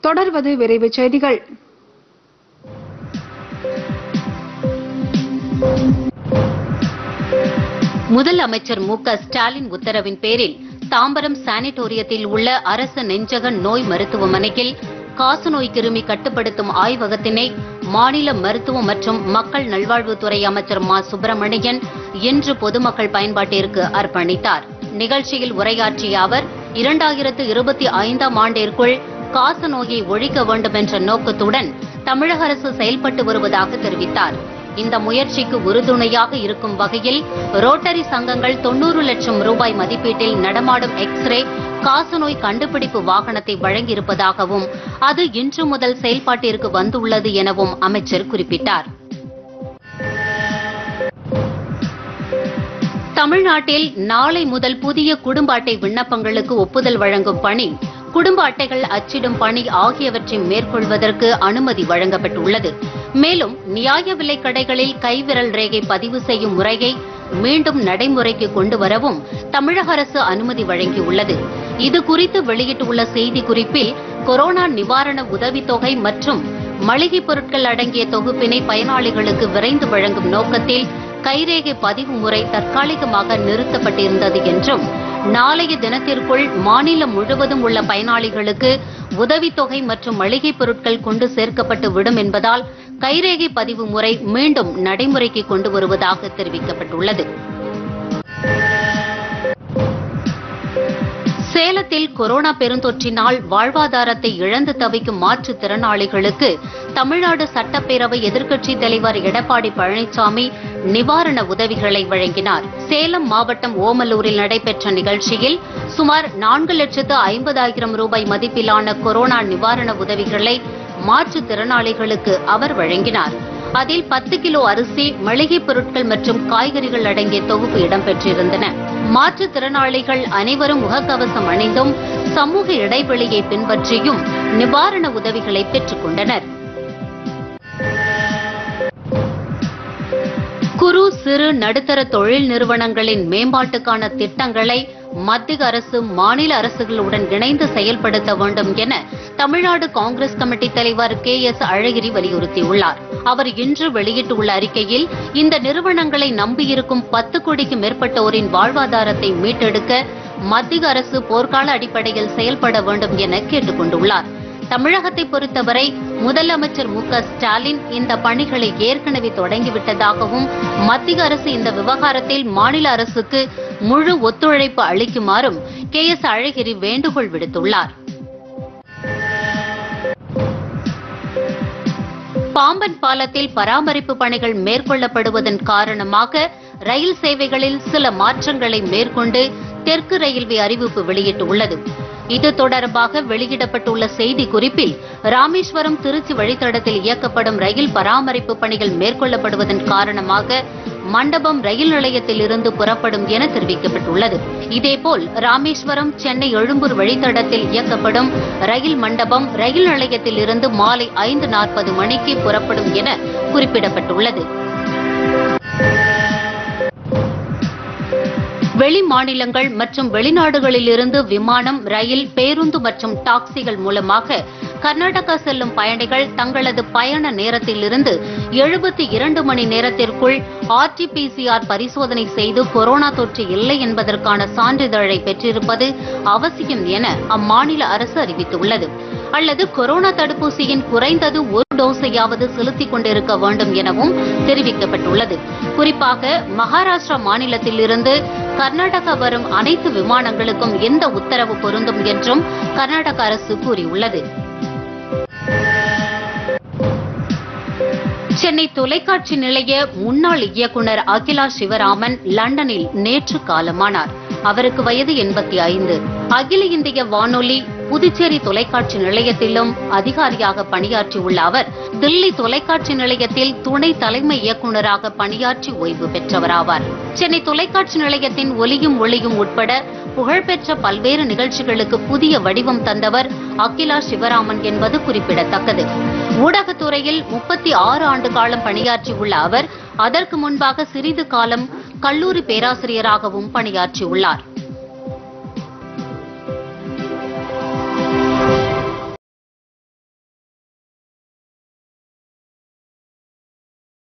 தொடர்வது விரைவுச் செய்திகள் முதலமைச்சர் மு க ஸ்டாலின் உத்தரவின் பேரில் தாம்பரம் சானிட்டோரியத்தில் உள்ள அரசு நெஞ்சக நோய் மருத்துவமனையில் காசநோய் கிருமி கட்டுப்படுத்தும் ஆய்வகத்தினை மாநில மருத்துவ மற்றும் மக்கள் நல்வாழ்வுத்துறை அமைச்சர் மா சுப்பிரமணியன் இன்று பொதுமக்கள் பயன்பாட்டிற்கு அர்ப்பணித்தார் நிகழ்ச்சியில் உரையாற்றிய அவர் இரண்டாயிரத்து இருபத்தி ஐந்தாம் ஆண்டிற்குள் காசநோயை ஒழிக்க வேண்டும் என்ற நோக்கத்துடன் தமிழக அரசு செயல்பட்டு வருவதாக தெரிவித்தார் இந்த முயற்சிக்கு உறுதுணையாக இருக்கும் வகையில் ரோட்டரி சங்கங்கள் தொன்னூறு லட்சம் ரூபாய் மதிப்பீட்டில் நடமாடும் எக்ஸ்ரே காசநோய் கண்டுபிடிப்பு வாகனத்தை வழங்கியிருப்பதாகவும் அது இன்று முதல் செயல்பாட்டிற்கு வந்துள்ளது எனவும் அமைச்சர் குறிப்பிட்டார் தமிழ்நாட்டில் நாளை முதல் புதிய குடும்ப அட்டை விண்ணப்பங்களுக்கு ஒப்புதல் வழங்கும் பணி குடும்ப அட்டைகள் அச்சிடும் பணி ஆகியவற்றை மேற்கொள்வதற்கு அனுமதி வழங்கப்பட்டுள்ளது மேலும் நியாய விலைக் கடைகளில் கைவிரல் ரேகை பதிவு செய்யும் முறையை மீண்டும் நடைமுறைக்கு கொண்டு வரவும் தமிழக அரசு அனுமதி வழங்கியுள்ளது இது குறித்து வெளியிட்டுள்ள செய்திக்குறிப்பில் கொரோனா நிவாரண உதவித்தொகை மற்றும் மளிகைப் பொருட்கள் அடங்கிய தொகுப்பினை பயனாளிகளுக்கு விரைந்து வழங்கும் நோக்கத்தில் கைரேகை பதிவு முறை தற்காலிகமாக நிறுத்தப்பட்டிருந்தது என்றும் நாளைய தினத்திற்குள் மாநிலம் முழுவதும் உள்ள பயனாளிகளுக்கு உதவித்தொகை மற்றும் மளிகைப் பொருட்கள் கொண்டு சேர்க்கப்பட்டு விடும் என்பதால் கைரேகை பதிவு முறை மீண்டும் நடைமுறைக்கு கொண்டு வருவதாக தெரிவிக்கப்பட்டுள்ளது சேலத்தில் கொரோனா பெருந்தொற்றினால் வாழ்வாதாரத்தை இழந்து தவிக்கும் மாற்றுத் திறனாளிகளுக்கு தமிழ்நாடு சட்டப்பேரவை எதிர்க்கட்சித் தலைவர் எடப்பாடி பழனிசாமி நிவாரண உதவிகளை வழங்கினார் சேலம் மாவட்டம் ஓமலூரில் நடைபெற்ற நிகழ்ச்சியில் சுமார் நான்கு லட்சத்து ஐம்பதாயிரம் ரூபாய் மதிப்பிலான கொரோனா நிவாரண உதவிகளை மாற்றுத் திறனாளிகளுக்கு அவர் வழங்கினார் அதில் பத்து கிலோ அரிசி மளிகைப் பொருட்கள் மற்றும் காய்கறிகள் அடங்கிய தொகுப்பு இடம்பெற்றிருந்தன மாற்றுத்திறனாளிகள் அனைவரும் முகக்கவசம் அணிந்தும் சமூக இடைவெளியை பின்பற்றியும் நிவாரண உதவிகளை பெற்றுக் கொண்டனர் குறு சிறு நடுத்தர தொழில் நிறுவனங்களின் மேம்பாட்டுக்கான திட்டங்களை மத்திய அரசு மாநில அரசுகளுடன் இணைந்து செயல்படுத்த வேண்டும் என தமிழ்நாடு காங்கிரஸ் கமிட்டி தலைவர் கே எஸ் அழகிரி வலியுறுத்தியுள்ளார் அவர் இன்று வெளியிட்டுள்ள அறிக்கையில் இந்த நிறுவனங்களை நம்பியிருக்கும் பத்து கோடிக்கு மேற்பட்டோரின் வாழ்வாதாரத்தை மீட்டெடுக்க மத்திய அரசு போர்க்கால அடிப்படையில் செயல்பட வேண்டும் என கேட்டுக் கொண்டுள்ளார் தமிழகத்தை பொறுத்தவரை முதலமைச்சர் மு க ஸ்டாலின் இந்த பணிகளை ஏற்கனவே தொடங்கிவிட்டதாகவும் மத்திய அரசு இந்த விவகாரத்தில் மாநில அரசுக்கு முழு ஒத்துழைப்பு அளிக்குமாறும் கே எஸ் அழகிரி வேண்டுகோள் விடுத்துள்ளார் பாம்பன் பாலத்தில் பராமரிப்பு பணிகள் மேற்கொள்ளப்படுவதன் காரணமாக ரயில் சேவைகளில் சில மாற்றங்களை மேற்கொண்டு தெற்கு ரயில்வே அறிவிப்பு வெளியிட்டுள்ளது இது தொடர்பாக வெளியிடப்பட்டுள்ள செய்தி குறிப்பில் ராமேஸ்வரம் திருச்சி வழித்தடத்தில் இயக்கப்படும் ரயில் பராமரிப்பு பணிகள் மேற்கொள்ளப்படுவதன் காரணமாக மண்டபம் ரயில் நிலையத்தில் இருந்து புறப்படும் என தெரிவிக்கப்பட்டுள்ளது இதேபோல் ராமேஸ்வரம் சென்னை எழும்பூர் வழித்தடத்தில் இயக்கப்படும் ரயில் மண்டபம் ரயில் நிலையத்தில் இருந்து மாலை ஐந்து நாற்பது மணிக்கு புறப்படும் என குறிப்பிடப்பட்டுள்ளது வெளி மாநிலங்கள் மற்றும் வெளிநாடுகளில் இருந்து விமானம் ரயில் பேருந்து மற்றும் டாக்ஸிகள் மூலமாக கர்நாடகா செல்லும் பயணிகள் தங்களது பயண நேரத்திலிருந்து எழுபத்தி இரண்டு மணி நேரத்திற்குள் ஆர்டிபிசிஆர் பரிசோதனை செய்து கொரோனா தொற்று இல்லை என்பதற்கான சான்றிதழை பெற்றிருப்பது அவசியம் என அம்மாநில அரசு அறிவித்துள்ளது அல்லது கொரோனா தடுப்பூசியின் குறைந்தது ஒரு டோஸையாவது செலுத்திக் கொண்டிருக்க வேண்டும் எனவும் தெரிவிக்கப்பட்டுள்ளது குறிப்பாக மகாராஷ்டிரா மாநிலத்திலிருந்து கர்நாடகா வரும் அனைத்து விமானங்களுக்கும் இந்த உத்தரவு பொருந்தும் என்றும் கர்நாடக அரசு கூறியுள்ளது சென்னை தொலைக்காட்சி நிலைய முன்னாள் இயக்குனர் அகிலா சிவராமன் லண்டனில் நேற்று காலமானார் அவருக்கு வயது எண்பத்தி ஐந்து அகில இந்திய வானொலி புதுச்சேரி தொலைக்காட்சி நிலையத்திலும் அதிகாரியாக பணியாற்றியுள்ள அவர் தில்லி தொலைக்காட்சி நிலையத்தில் துணை தலைமை இயக்குநராக பணியாற்றி ஓய்வு பெற்றவராவார் சென்னை தொலைக்காட்சி நிலையத்தின் ஒலியும் ஒளியும் உட்பட புகழ்பெற்ற பல்வேறு நிகழ்ச்சிகளுக்கு புதிய வடிவம் தந்தவர் அகிலா சிவராமன் என்பது குறிப்பிடத்தக்கது ஊடகத்துறையில் முப்பத்தி ஆறு ஆண்டு காலம் பணியாற்றியுள்ள அவர் அதற்கு முன்பாக சிறிது காலம் கல்லூரி பேராசிரியராகவும் பணியாற்றியுள்ளார்